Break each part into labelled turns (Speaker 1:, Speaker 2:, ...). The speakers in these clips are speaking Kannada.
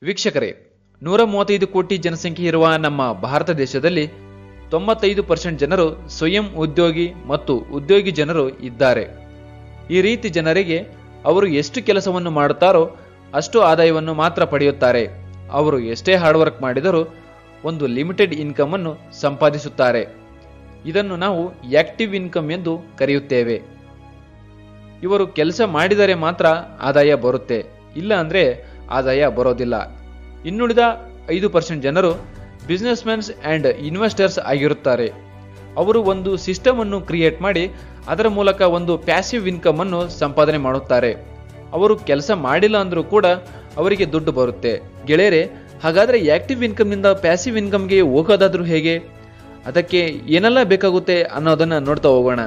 Speaker 1: ವೀಕ್ಷಕರೇ ನೂರ ಮೂವತ್ತೈದು ಕೋಟಿ ಜನಸಂಖ್ಯೆ ಇರುವ ನಮ್ಮ ಭಾರತ ದೇಶದಲ್ಲಿ ತೊಂಬತ್ತೈದು ಪರ್ಸೆಂಟ್ ಜನರು ಸ್ವಯಂ ಉದ್ಯೋಗಿ ಮತ್ತು ಉದ್ಯೋಗಿ ಜನರು ಇದ್ದಾರೆ ಈ ರೀತಿ ಜನರಿಗೆ ಅವರು ಎಷ್ಟು ಕೆಲಸವನ್ನು ಮಾಡುತ್ತಾರೋ ಅಷ್ಟು ಆದಾಯವನ್ನು ಮಾತ್ರ ಪಡೆಯುತ್ತಾರೆ ಅವರು ಎಷ್ಟೇ ಹಾರ್ಡ್ ವರ್ಕ್ ಮಾಡಿದರೂ ಒಂದು ಲಿಮಿಟೆಡ್ ಇನ್ಕಮ್ ಅನ್ನು ಸಂಪಾದಿಸುತ್ತಾರೆ ಇದನ್ನು ನಾವು ಆಕ್ಟಿವ್ ಇನ್ಕಮ್ ಎಂದು ಕರೆಯುತ್ತೇವೆ ಇವರು ಕೆಲಸ ಮಾಡಿದರೆ ಮಾತ್ರ ಆದಾಯ ಬರುತ್ತೆ ಇಲ್ಲ ಅಂದ್ರೆ ಆದಾಯ ಬರೋದಿಲ್ಲ ಇನ್ನುಳಿದ ಐದು ಪರ್ಸೆಂಟ್ ಜನರು ಬಿಸ್ನೆಸ್ ಮ್ಯಾನ್ಸ್ ಆ್ಯಂಡ್ ಇನ್ವೆಸ್ಟರ್ಸ್ ಆಗಿರುತ್ತಾರೆ ಅವರು ಒಂದು ಸಿಸ್ಟಮ್ ಅನ್ನು ಕ್ರಿಯೇಟ್ ಮಾಡಿ ಅದರ ಮೂಲಕ ಒಂದು ಪ್ಯಾಸಿವ್ ಇನ್ಕಮ್ ಅನ್ನು ಸಂಪಾದನೆ ಮಾಡುತ್ತಾರೆ ಅವರು ಕೆಲಸ ಮಾಡಿಲ್ಲ ಅಂದರೂ ಕೂಡ ಅವರಿಗೆ ದುಡ್ಡು ಬರುತ್ತೆ ಗೆಳೆಯರೆ ಹಾಗಾದರೆ ಆಕ್ಟಿವ್ ಇನ್ಕಮ್ನಿಂದ ಪ್ಯಾಸಿವ್ ಇನ್ಕಮ್ಗೆ ಹೋಗೋದಾದ್ರೂ ಹೇಗೆ ಅದಕ್ಕೆ ಏನೆಲ್ಲ ಬೇಕಾಗುತ್ತೆ ಅನ್ನೋದನ್ನು ನೋಡ್ತಾ ಹೋಗೋಣ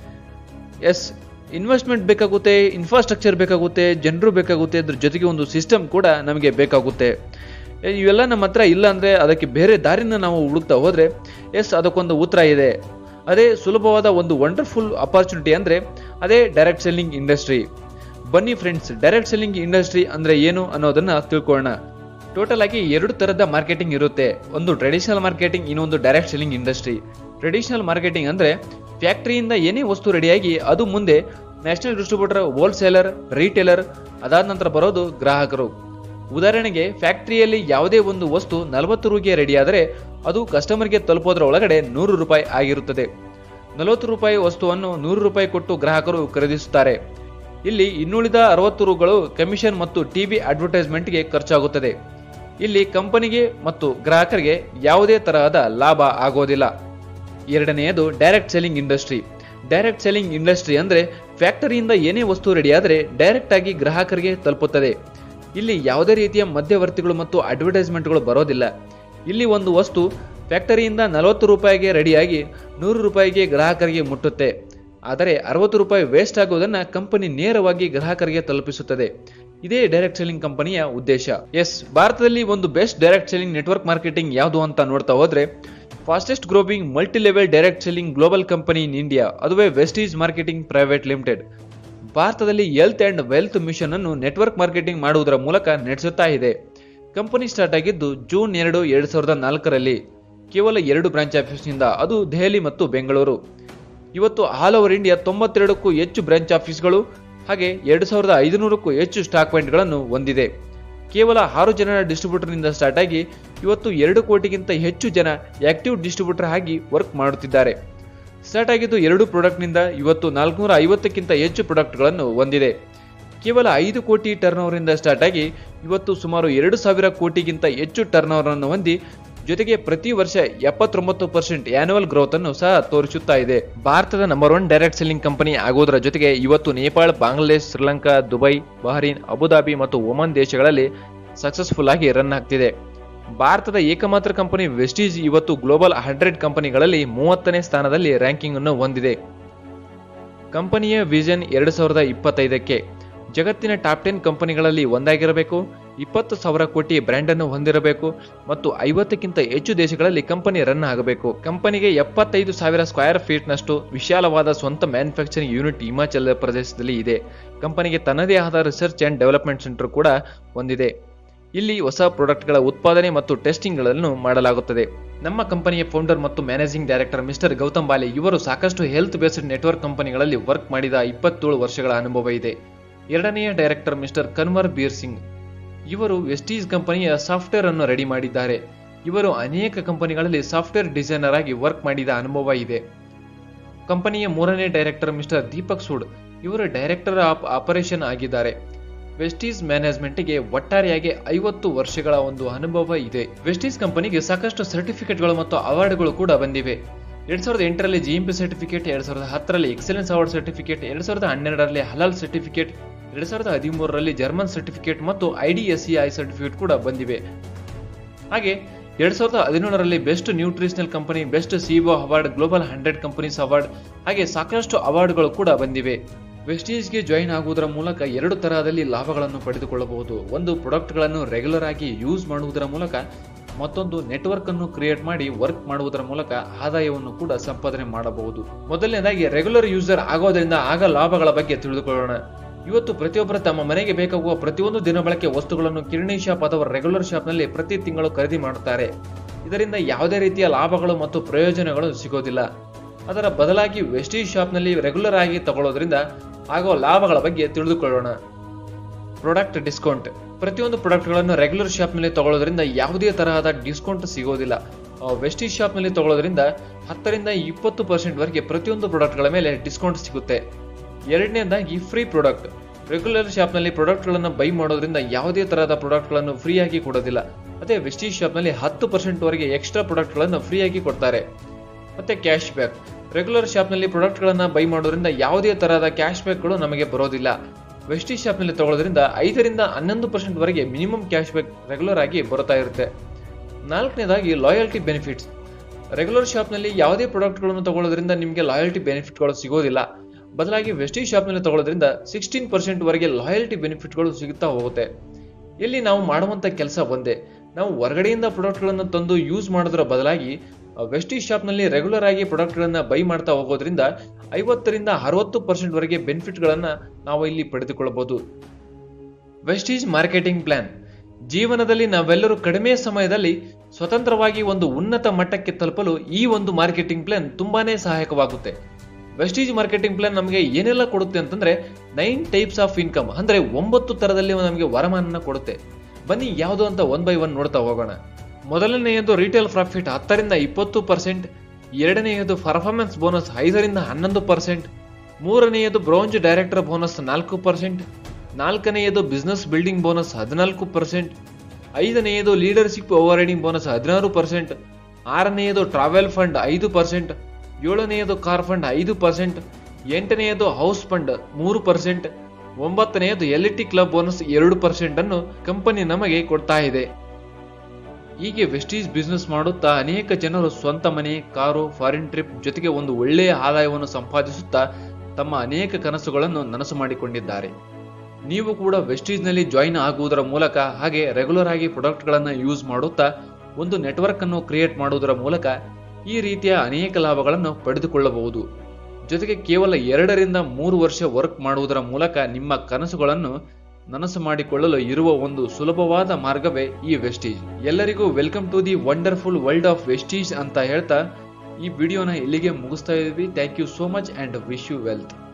Speaker 1: ಎಸ್ ಇನ್ವೆಸ್ಟ್ಮೆಂಟ್ ಬೇಕಾಗುತ್ತೆ ಇನ್ಫ್ರಾಸ್ಟ್ರಕ್ಚರ್ ಬೇಕಾಗುತ್ತೆ ಜನರು ಬೇಕಾಗುತ್ತೆ ಅದ್ರ ಜೊತೆಗೆ ಒಂದು ಸಿಸ್ಟಮ್ ಕೂಡ ನಮಗೆ ಬೇಕಾಗುತ್ತೆ ಏ, ಇವೆಲ್ಲ ನಮ್ಮ ಹತ್ರ ಇಲ್ಲ ಅಂದರೆ ಅದಕ್ಕೆ ಬೇರೆ ದಾರಿನ ನಾವು ಹುಡುಕ್ತಾ ಹೋದರೆ ಎಸ್ ಅದಕ್ಕೊಂದು ಉತ್ತರ ಇದೆ ಅದೇ ಸುಲಭವಾದ ಒಂದು ವಂಡರ್ಫುಲ್ ಅಪಾರ್ಚುನಿಟಿ ಅಂದರೆ ಅದೇ ಡೈರೆಕ್ಟ್ ಸೆಲ್ಲಿಂಗ್ ಇಂಡಸ್ಟ್ರಿ ಬನ್ನಿ ಫ್ರೆಂಡ್ಸ್ ಡೈರೆಕ್ಟ್ ಸೆಲ್ಲಿಂಗ್ ಇಂಡಸ್ಟ್ರಿ ಅಂದರೆ ಏನು ಅನ್ನೋದನ್ನ ತಿಳ್ಕೊಳ್ಳೋಣ ಟೋಟಲ್ ಆಗಿ ಎರಡು ತರದ ಮಾರ್ಕೆಟಿಂಗ್ ಇರುತ್ತೆ ಒಂದು ಟ್ರೆಡಿಷನಲ್ ಮಾರ್ಕೆಟಿಂಗ್ ಇನ್ನೊಂದು direct selling industry traditional marketing ಅಂದ್ರೆ ಫ್ಯಾಕ್ಟರಿಯಿಂದ ಏನೇ ವಸ್ತು ರೆಡಿಯಾಗಿ ಅದು ಮುಂದೆ ನ್ಯಾಷನಲ್ ಡಿಸ್ಟ್ರಿಬ್ಯೂಟರ್ ಹೋಲ್ಸೇಲರ್ ರೀಟೇಲರ್ ಅದಾದ ನಂತರ ಬರೋದು ಗ್ರಾಹಕರು ಉದಾಹರಣೆಗೆ ಫ್ಯಾಕ್ಟರಿಯಲ್ಲಿ ಯಾವುದೇ ಒಂದು ವಸ್ತು ನಲವತ್ತು ರೂಪಾಯಿಗೆ ರೆಡಿಯಾದರೆ ಅದು ಕಸ್ಟಮರ್ಗೆ ತಲುಪೋದ್ರ ಒಳಗಡೆ ನೂರು ರೂಪಾಯಿ ಆಗಿರುತ್ತದೆ ನಲವತ್ತು ರೂಪಾಯಿ ವಸ್ತುವನ್ನು ನೂರು ರೂಪಾಯಿ ಕೊಟ್ಟು ಗ್ರಾಹಕರು ಖರೀದಿಸುತ್ತಾರೆ ಇಲ್ಲಿ ಇನ್ನುಳಿದ ಅರವತ್ತು ರೂಗಳು ಕಮಿಷನ್ ಮತ್ತು ಟಿವಿ ಅಡ್ವರ್ಟೈಸ್ಮೆಂಟ್ಗೆ ಖರ್ಚಾಗುತ್ತದೆ ಇಲ್ಲಿ ಕಂಪನಿಗೆ ಮತ್ತು ಗ್ರಾಹಕರಿಗೆ ಯಾವುದೇ ತರಹದ ಲಾಭ ಆಗೋದಿಲ್ಲ ಎರಡನೆಯದು direct selling industry direct selling industry ಅಂದ್ರೆ ಫ್ಯಾಕ್ಟರಿಯಿಂದ ಏನೇ ವಸ್ತು ರೆಡಿಯಾದರೆ ಡೈರೆಕ್ಟ್ ಆಗಿ ಗ್ರಾಹಕರಿಗೆ ತಲುಪುತ್ತದೆ ಇಲ್ಲಿ ಯಾವುದೇ ರೀತಿಯ ಮಧ್ಯವರ್ತಿಗಳು ಮತ್ತು ಅಡ್ವರ್ಟೈಸ್ಮೆಂಟ್ಗಳು ಬರೋದಿಲ್ಲ ಇಲ್ಲಿ ಒಂದು ವಸ್ತು ಫ್ಯಾಕ್ಟರಿಯಿಂದ ನಲವತ್ತು ರೂಪಾಯಿಗೆ ರೆಡಿಯಾಗಿ ನೂರು ರೂಪಾಯಿಗೆ ಗ್ರಾಹಕರಿಗೆ ಮುಟ್ಟುತ್ತೆ ಆದರೆ ಅರವತ್ತು ರೂಪಾಯಿ ವೇಸ್ಟ್ ಆಗುವುದನ್ನ ಕಂಪನಿ ನೇರವಾಗಿ ಗ್ರಾಹಕರಿಗೆ ತಲುಪಿಸುತ್ತದೆ ಇದೇ ಡೈರೆಕ್ಟ್ ಸೆಲ್ಲಿಂಗ್ ಕಂಪನಿಯ ಉದ್ದೇಶ ಎಸ್ ಭಾರತದಲ್ಲಿ ಒಂದು best direct selling network marketing ಯಾವುದು ಅಂತ ನೋಡ್ತಾ ಹೋದ್ರೆ fastest growing multi level direct selling global company in India ಅದುವೇ ವೆಸ್ಟೀಸ್ ಮಾರ್ಕೆಟಿಂಗ್ ಪ್ರೈವೇಟ್ ಲಿಮಿಟೆಡ್ ಭಾರತದಲ್ಲಿ ಹೆಲ್ತ್ ಅಂಡ್ ವೆಲ್ತ್ ಮಿಷನ್ ಅನ್ನು ನೆಟ್ವರ್ಕ್ ಮಾರ್ಕೆಟಿಂಗ್ ಮಾಡುವುದರ ಮೂಲಕ ನಡೆಸುತ್ತಾ ಇದೆ ಕಂಪನಿ ಸ್ಟಾರ್ಟ್ ಆಗಿದ್ದು ಜೂನ್ ಎರಡು ಎರಡ್ ಸಾವಿರದ ನಾಲ್ಕರಲ್ಲಿ ಕೇವಲ ಎರಡು ಬ್ರಾಂಚ್ ಆಫೀಸ್ನಿಂದ ಅದು ದೆಹಲಿ ಮತ್ತು ಬೆಂಗಳೂರು ಇವತ್ತು ಆಲ್ ಓವರ್ ಇಂಡಿಯಾ ತೊಂಬತ್ತೆರಡಕ್ಕೂ ಹೆಚ್ಚು ಬ್ರಾಂಚ್ ಆಫೀಸ್ಗಳು ಹಾಗೆ ಎರಡು ಸಾವಿರದ ಐದುನೂರಕ್ಕೂ ಹೆಚ್ಚು ಸ್ಟಾಕ್ ಪಾಯಿಂಟ್ಗಳನ್ನು ಹೊಂದಿದೆ ಕೇವಲ ಆರು ಜನ ಡಿಸ್ಟ್ರಿಬ್ಯೂಟರ್ನಿಂದ ಸ್ಟಾರ್ಟ್ ಆಗಿ ಇವತ್ತು ಎರಡು ಕೋಟಿಗಿಂತ ಹೆಚ್ಚು ಜನ ಆಕ್ಟಿವ್ ಡಿಸ್ಟ್ರಿಬ್ಯೂಟರ್ ಆಗಿ ವರ್ಕ್ ಮಾಡುತ್ತಿದ್ದಾರೆ ಸ್ಟಾರ್ಟ್ ಆಗಿದ್ದು ಎರಡು ಪ್ರಾಡಕ್ಟ್ನಿಂದ ಇವತ್ತು ನಾಲ್ಕುನೂರ ಐವತ್ತಕ್ಕಿಂತ ಹೆಚ್ಚು ಪ್ರಾಡಕ್ಟ್ಗಳನ್ನು ಹೊಂದಿದೆ ಕೇವಲ ಐದು ಕೋಟಿ ಟರ್ನ್ ಇಂದ ಸ್ಟಾರ್ಟ್ ಆಗಿ ಇವತ್ತು ಸುಮಾರು ಎರಡು ಸಾವಿರ ಕೋಟಿಗಿಂತ ಹೆಚ್ಚು ಟರ್ನ್ ಅನ್ನು ಹೊಂದಿ ಜೊತೆಗೆ ಪ್ರತಿ ವರ್ಷ ಎಪ್ಪತ್ತೊಂಬತ್ತು ಪರ್ಸೆಂಟ್ ಆನ್ಯುವಲ್ ಗ್ರೋತ್ ಅನ್ನು ಸಹ ತೋರಿಸುತ್ತಾ ಇದೆ ಭಾರತದ number one direct selling company ಆಗುವುದರ ಜೊತೆಗೆ ಇವತ್ತು Nepal Bangladesh Sri Lanka Dubai Bahrain Abu Dhabi ಮತ್ತು ಒಮನ್ ದೇಶಗಳಲ್ಲಿ ಸಕ್ಸಸ್ಫುಲ್ ಆಗಿ ರನ್ ಆಗ್ತಿದೆ ಭಾರತದ ಏಕಮಾತ್ರ ಕಂಪನಿ ವೆಸ್ಟೀಸ್ ಇವತ್ತು ಗ್ಲೋಬಲ್ ಹಂಡ್ರೆಡ್ ಕಂಪನಿಗಳಲ್ಲಿ ಮೂವತ್ತನೇ ಸ್ಥಾನದಲ್ಲಿ ರ್ಯಾಂಕಿಂಗ್ ಅನ್ನು ಹೊಂದಿದೆ ಕಂಪನಿಯ ವಿಷನ್ ಎರಡು ಸಾವಿರದ ಇಪ್ಪತ್ತೈದಕ್ಕೆ ಜಗತ್ತಿನ ಟಾಪ್ ಟೆನ್ ಕಂಪನಿಗಳಲ್ಲಿ ಒಂದಾಗಿರಬೇಕು ಇಪ್ಪತ್ತು ಸಾವಿರ ಕೋಟಿ ಬ್ರ್ಯಾಂಡ್ ಅನ್ನು ಹೊಂದಿರಬೇಕು ಮತ್ತು ಐವತ್ತಕ್ಕಿಂತ ಹೆಚ್ಚು ದೇಶಗಳಲ್ಲಿ ಕಂಪನಿ ರನ್ ಆಗಬೇಕು ಕಂಪನಿಗೆ ಎಪ್ಪತ್ತೈದು ಸಾವಿರ ಸ್ಕ್ವೇರ್ ಫೀಟ್ನಷ್ಟು ವಿಶಾಲವಾದ ಸ್ವಂತ ಮ್ಯಾನುಫ್ಯಾಕ್ಚರಿಂಗ್ ಯೂನಿಟ್ ಹಿಮಾಚಲ ಪ್ರದೇಶದಲ್ಲಿ ಇದೆ ಕಂಪನಿಗೆ ತನ್ನದೇ ಆದ ರಿಸರ್ಚ್ ಅಂಡ್ ಡೆವಲಪ್ಮೆಂಟ್ ಸೆಂಟರ್ ಕೂಡ ಹೊಂದಿದೆ ಇಲ್ಲಿ ಹೊಸ ಪ್ರಾಡಕ್ಟ್ಗಳ ಉತ್ಪಾದನೆ ಮತ್ತು ಟೆಸ್ಟಿಂಗ್ಗಳನ್ನು ಮಾಡಲಾಗುತ್ತದೆ ನಮ್ಮ ಕಂಪನಿಯ ಫೌಂಡರ್ ಮತ್ತು managing director mister Gautam Bale ಇವರು ಸಾಕಷ್ಟು ಹೆಲ್ತ್ ಬೇಸ್ಡ್ ನೆಟ್ವರ್ಕ್ ಕಂಪನಿಗಳಲ್ಲಿ ವರ್ಕ್ ಮಾಡಿದ ಇಪ್ಪತ್ತೇಳು ವರ್ಷಗಳ ಅನುಭವ ಇದೆ ಎರಡನೆಯ ಡೈರೆಕ್ಟರ್ ಮಿಸ್ಟರ್ ಕನ್ವರ್ ಬೀರ್ ಸಿಂಗ್ ಇವರು ವೆಸ್ಟೀಸ್ ಕಂಪನಿಯ ಸಾಫ್ಟ್ವೇರ್ ಅನ್ನು ರೆಡಿ ಮಾಡಿದ್ದಾರೆ ಇವರು ಅನೇಕ ಕಂಪನಿಗಳಲ್ಲಿ ಸಾಫ್ಟ್ವೇರ್ ಡಿಸೈನರ್ ಆಗಿ ವರ್ಕ್ ಮಾಡಿದ ಅನುಭವ ಇದೆ ಕಂಪನಿಯ ಮೂರನೇ ಡೈರೆಕ್ಟರ್ ಮಿಸ್ಟರ್ ದೀಪಕ್ ಸೂಡ್ ಇವರು ಡೈರೆಕ್ಟರ್ ಆಫ್ ಆಪರೇಷನ್ ಆಗಿದ್ದಾರೆ ವೆಸ್ಟೀಸ್ ಮ್ಯಾನೇಜ್ಮೆಂಟ್ಗೆ ಒಟ್ಟಾರೆಯಾಗಿ ಐವತ್ತು ವರ್ಷಗಳ ಒಂದು ಅನುಭವ ಇದೆ ವೆಸ್ಟೀಸ್ ಕಂಪನಿಗೆ ಸಾಕಷ್ಟು ಸರ್ಟಿಫಿಕೇಟ್ಗಳು ಮತ್ತು ಅವಾರ್ಡ್ಗಳು ಕೂಡ ಬಂದಿವೆ ಎರಡ್ ಸಾವಿರದ ಎಂಟರಲ್ಲಿ ಜಿಎಂಪಿ ಸರ್ಟಿಫಿಕೇಟ್ ಎರಡ್ ಸಾವಿರದ ಹತ್ತರಲ್ಲಿ ಎಕ್ಸಲೆನ್ಸ್ ಅವಾರ್ಡ್ ಸರ್ಟಿಫಿಕೇಟ್ ಎರಡ್ ಸಾವಿರದ ಹನ್ನೆರಡರಲ್ಲಿ ಹಲಾಲ್ ಸರ್ಟಿಫಿಕೇಟ್ ಎರಡ್ ಸಾವಿರದ ಹದಿಮೂರರಲ್ಲಿ ಜರ್ಮನ್ ಸರ್ಟಿಫಿಕೇಟ್ ಮತ್ತು ಐಡಿಎಸ್ಸಿಐ ಸರ್ಟಿಫಿಕೇಟ್ ಕೂಡ ಬಂದಿವೆ ಹಾಗೆ ಎರಡ್ ಸಾವಿರದ ಹದಿನೇಳರಲ್ಲಿ best nutritional company best CEO award global hundred companies award ಹಾಗೆ ಸಾಕಷ್ಟು ಅವಾರ್ಡ್ಗಳು ಕೂಡ ಬಂದಿವೆ ವೆಸ್ಟೀಸ್ಗೆ ಜಾಯಿನ್ ಆಗುವುದರ ಮೂಲಕ ಎರಡು ತರಹದಲ್ಲಿ ಲಾಭಗಳನ್ನು ಪಡೆದುಕೊಳ್ಳಬಹುದು ಒಂದು ಪ್ರಾಡಕ್ಟ್ಗಳನ್ನು ರೆಗ್ಯುಲರ್ ಆಗಿ ಯೂಸ್ ಮಾಡುವುದರ ಮೂಲಕ ಮತ್ತೊಂದು ನೆಟ್ವರ್ಕ್ ಅನ್ನು ಕ್ರಿಯೇಟ್ ಮಾಡಿ ವರ್ಕ್ ಮಾಡುವುದರ ಮೂಲಕ ಆದಾಯವನ್ನು ಕೂಡ ಸಂಪಾದನೆ ಮಾಡಬಹುದು ಮೊದಲನೇದಾಗಿ ರೆಗ್ಯುಲರ್ ಯೂಸರ್ ಆಗೋದ್ರಿಂದ ಆಗ ಲಾಭಗಳ ಬಗ್ಗೆ ತಿಳಿದುಕೊಳ್ಳೋಣ ಇವತ್ತು ಪ್ರತಿಯೊಬ್ಬರು ತಮ್ಮ ಮನೆಗೆ ಬೇಕಾಗುವ ಪ್ರತಿಯೊಂದು ದಿನಬಳಕೆ ವಸ್ತುಗಳನ್ನು ಕಿರಣಿ ಶಾಪ್ ಅಥವಾ ರೆಗ್ಯುಲರ್ ಶಾಪ್ನಲ್ಲಿ ಪ್ರತಿ ತಿಂಗಳು ಖರೀದಿ ಮಾಡುತ್ತಾರೆ ಇದರಿಂದ ಯಾವುದೇ ರೀತಿಯ ಲಾಭಗಳು ಮತ್ತು ಪ್ರಯೋಜನಗಳು ಸಿಗೋದಿಲ್ಲ ಅದರ ಬದಲಾಗಿ ವೆಸ್ಟೀಜ್ ಶಾಪ್ನಲ್ಲಿ ರೆಗ್ಯುಲರ್ ಆಗಿ ತಗೊಳ್ಳೋದ್ರಿಂದ ಆಗುವ ಲಾಭಗಳ ಬಗ್ಗೆ ತಿಳಿದುಕೊಳ್ಳೋಣ ಪ್ರಾಡಕ್ಟ್ ಡಿಸ್ಕೌಂಟ್ ಪ್ರತಿಯೊಂದು ಪ್ರಾಡಕ್ಟ್ಗಳನ್ನು ರೆಗ್ಯುಲರ್ ಶಾಪ್ನಲ್ಲಿ ತಗೊಳ್ಳೋದ್ರಿಂದ ಯಾವುದೇ ತರಹದ ಡಿಸ್ಕೌಂಟ್ ಸಿಗೋದಿಲ್ಲ ವೆಸ್ಟೀಜ್ ಶಾಪ್ನಲ್ಲಿ ತಗೊಳ್ಳೋದ್ರಿಂದ ಹತ್ತರಿಂದ ಇಪ್ಪತ್ತು ಪರ್ಸೆಂಟ್ ವರೆಗೆ ಪ್ರತಿಯೊಂದು ಪ್ರಾಡಕ್ಟ್ಗಳ ಮೇಲೆ ಡಿಸ್ಕೌಂಟ್ ಸಿಗುತ್ತೆ ಎರಡನೇದಾಗಿ ಫ್ರೀ ಪ್ರಾಡಕ್ಟ್ ರೆಗ್ಯುಲರ್ ಶಾಪ್ನಲ್ಲಿ ಪ್ರಾಡಕ್ಟ್ಗಳನ್ನು ಬೈ ಮಾಡೋದ್ರಿಂದ ಯಾವುದೇ ತರಹದ ಪ್ರಾಡಕ್ಟ್ಗಳನ್ನು ಫ್ರೀಯಾಗಿ ಕೊಡೋದಿಲ್ಲ ಅದೇ ವೆಸ್ಟೀಜ್ ಶಾಪ್ನಲ್ಲಿ ಹತ್ತು ಪರ್ಸೆಂಟ್ ವರೆಗೆ ಎಕ್ಸ್ಟ್ರಾ ಪ್ರಾಡಕ್ಟ್ಗಳನ್ನು ಫ್ರೀಯಾಗಿ ಕೊಡ್ತಾರೆ ಮತ್ತೆ ಕ್ಯಾಶ್ ಬ್ಯಾಕ್ ರೆಗ್ಯುಲರ್ ಶಾಪ್ನಲ್ಲಿ ಪ್ರಾಡಕ್ಟ್ಗಳನ್ನು ಬೈ ಮಾಡೋದ್ರಿಂದ ಯಾವುದೇ ತರಹದ ಕ್ಯಾಶ್ ಬ್ಯಾಕ್ಗಳು ನಮಗೆ ಬರೋದಿಲ್ಲ ವೆಸ್ಟೀಜ್ ಶಾಪ್ನಲ್ಲಿ ತಗೊಳ್ಳೋದ್ರಿಂದ ಐದರಿಂದ ಹನ್ನೊಂದು ಪರ್ಸೆಂಟ್ ವರೆಗೆ ಮಿನಿಮಮ್ ಕ್ಯಾಶ್ ಬ್ಯಾಕ್ ರೆಗ್ಯುಲರ್ ಆಗಿ ಬರುತ್ತಾ ಇರುತ್ತೆ ನಾಲ್ಕನೇದಾಗಿ ಲಾಯಲ್ಟಿ ಬೆನಿಫಿಟ್ಸ್ ರೆಗ್ಯುಲರ್ ಶಾಪ್ನಲ್ಲಿ ಯಾವುದೇ ಪ್ರಾಡಕ್ಟ್ಗಳನ್ನು ತಗೊಳ್ಳೋದ್ರಿಂದ ನಿಮಗೆ ಲಾಯಲ್ಟಿ ಬೆನಿಫಿಟ್ಗಳು ಸಿಗೋದಿಲ್ಲ ಬದಲಾಗಿ ವೆಸ್ಟೀಜ್ ಶಾಪ್ನಲ್ಲಿ ತಗೊಳ್ಳೋದ್ರಿಂದ ಸಿಕ್ಸ್ಟೀನ್ ಪರ್ಸೆಂಟ್ ವರೆಗೆ ಲಾಯಲ್ಟಿ ಬೆನಿಫಿಟ್ಗಳು ಸಿಗುತ್ತಾ ಹೋಗುತ್ತೆ ಇಲ್ಲಿ ನಾವು ಮಾಡುವಂತ ಕೆಲಸ ಒಂದೇ ನಾವು ಹೊರಗಡೆಯಿಂದ ಪ್ರಾಡಕ್ಟ್ಗಳನ್ನು ತಂದು ಯೂಸ್ ಮಾಡೋದ್ರ ಬದಲಾಗಿ ವೆಸ್ಟೀಜ್ ಶಾಪ್ನಲ್ಲಿ ರೆಗ್ಯುಲರ್ ಆಗಿ ಪ್ರಾಡಕ್ಟ್ಗಳನ್ನು ಬೈ ಮಾಡ್ತಾ ಹೋಗೋದ್ರಿಂದ ಐವತ್ತರಿಂದ ಅರವತ್ತು ಪರ್ಸೆಂಟ್ ವರೆಗೆ ಬೆನಿಫಿಟ್ಗಳನ್ನು ನಾವು ಇಲ್ಲಿ ಪಡೆದುಕೊಳ್ಳಬಹುದು ವೆಸ್ಟೀಜ್ ಮಾರ್ಕೆಟಿಂಗ್ ಪ್ಲಾನ್ ಜೀವನದಲ್ಲಿ ನಾವೆಲ್ಲರೂ ಕಡಿಮೆ ಸಮಯದಲ್ಲಿ ಸ್ವತಂತ್ರವಾಗಿ ಒಂದು ಉನ್ನತ ಮಟ್ಟಕ್ಕೆ ತಲುಪಲು ಈ ಒಂದು ಮಾರ್ಕೆಟಿಂಗ್ ಪ್ಲಾನ್ ತುಂಬಾನೇ ಸಹಾಯಕವಾಗುತ್ತೆ ವೆಸ್ಟೀಜ್ ಮಾರ್ಕೆಟಿಂಗ್ ಪ್ಲಾನ್ ನಮಗೆ ಏನೆಲ್ಲ ಕೊಡುತ್ತೆ ಅಂತಂದ್ರೆ ನೈನ್ ಟೈಪ್ಸ್ ಆಫ್ ಇನ್ಕಮ್ ಅಂದ್ರೆ ಒಂಬತ್ತು ತರದಲ್ಲಿ ನಮಗೆ ವರಮಾನ ಕೊಡುತ್ತೆ ಬನ್ನಿ ಯಾವುದು ಅಂತ ಒನ್ ಬೈ ಒನ್ ನೋಡ್ತಾ ಹೋಗೋಣ ಮೊದಲನೆಯದು ರಿಟೇಲ್ ಪ್ರಾಫಿಟ್ ಹತ್ತರಿಂದ ಇಪ್ಪತ್ತು ಪರ್ಸೆಂಟ್ ಎರಡನೆಯದು ಪರ್ಫಾರ್ಮೆನ್ಸ್ ಬೋನಸ್ ಐದರಿಂದ ಹನ್ನೊಂದು ಪರ್ಸೆಂಟ್ ಮೂರನೆಯದು ಬ್ರೌಂಜ್ ಡೈರೆಕ್ಟರ್ ಬೋನಸ್ ನಾಲ್ಕು ಪರ್ಸೆಂಟ್ ನಾಲ್ಕನೆಯದು ಬಿಸ್ನೆಸ್ ಬಿಲ್ಡಿಂಗ್ ಬೋನಸ್ ಹದಿನಾಲ್ಕು ಪರ್ಸೆಂಟ್ ಐದನೆಯದು ಲೀಡರ್ಶಿಪ್ ಓವರ್ ರೈಡಿಂಗ್ ಬೋನಸ್ ಹದಿನಾರು ಪರ್ಸೆಂಟ್ ಆರನೆಯದು ಟ್ರಾವೆಲ್ ಫಂಡ್ ಐದು ಪರ್ಸೆಂಟ್ ಏಳನೆಯದು ಕಾರ್ ಫಂಡ್ ಐದು ಪರ್ಸೆಂಟ್ ಎಂಟನೆಯದು ಹೌಸ್ ಫಂಡ್ ಮೂರು ಪರ್ಸೆಂಟ್ ಒಂಬತ್ತನೆಯದು ಎಲ್ ಟಿ ಕ್ಲಬ್ ಬೋನಸ್ ಎರಡು ಪರ್ಸೆಂಟ್ ಅನ್ನು ಕಂಪನಿ ನಮಗೆ ಕೊಡ್ತಾ ಇದೆ ಹೀಗೆ ವೆಸ್ಟೀಸ್ ಬಿಸ್ನೆಸ್ ಮಾಡುತ್ತಾ ಅನೇಕ ಜನರು ಸ್ವಂತ ಮನೆ ಕಾರು ಫಾರಿನ್ ಟ್ರಿಪ್ ಜೊತೆಗೆ ಒಂದು ಒಳ್ಳೆಯ ಆದಾಯವನ್ನು ಸಂಪಾದಿಸುತ್ತಾ ತಮ್ಮ ಅನೇಕ ಕನಸುಗಳನ್ನು ನನಸು ಮಾಡಿಕೊಂಡಿದ್ದಾರೆ ನೀವು ಕೂಡ ವೆಸ್ಟೀಸ್ನಲ್ಲಿ ಜಾಯಿನ್ ಆಗುವುದರ ಮೂಲಕ ಹಾಗೆ ರೆಗ್ಯುಲರ್ ಆಗಿ ಪ್ರಾಡಕ್ಟ್ಗಳನ್ನು ಯೂಸ್ ಮಾಡುತ್ತಾ ಒಂದು ನೆಟ್ವರ್ಕ್ ಅನ್ನು ಕ್ರಿಯೇಟ್ ಮಾಡುವುದರ ಮೂಲಕ ಈ ರೀತಿಯ ಅನೇಕ ಲಾಭಗಳನ್ನು ಪಡೆದುಕೊಳ್ಳಬಹುದು ಜೊತೆಗೆ ಕೇವಲ ಎರಡರಿಂದ ಮೂರು ವರ್ಷ ವರ್ಕ್ ಮಾಡುವುದರ ಮೂಲಕ ನಿಮ್ಮ ಕನಸುಗಳನ್ನು ನನಸು ಮಾಡಿಕೊಳ್ಳಲು ಇರುವ ಒಂದು ಸುಲಭವಾದ ಮಾರ್ಗವೇ ಈ ವೆಸ್ಟೀಜ್ ಎಲ್ಲರಿಗೂ welcome to the wonderful world of Vestige ಅಂತ ಹೇಳ್ತಾ ಈ ವಿಡಿಯೋನ ಇಲ್ಲಿಗೆ ಮುಗಿಸ್ತಾ ಇದ್ವಿ thank you so much and wish you wealth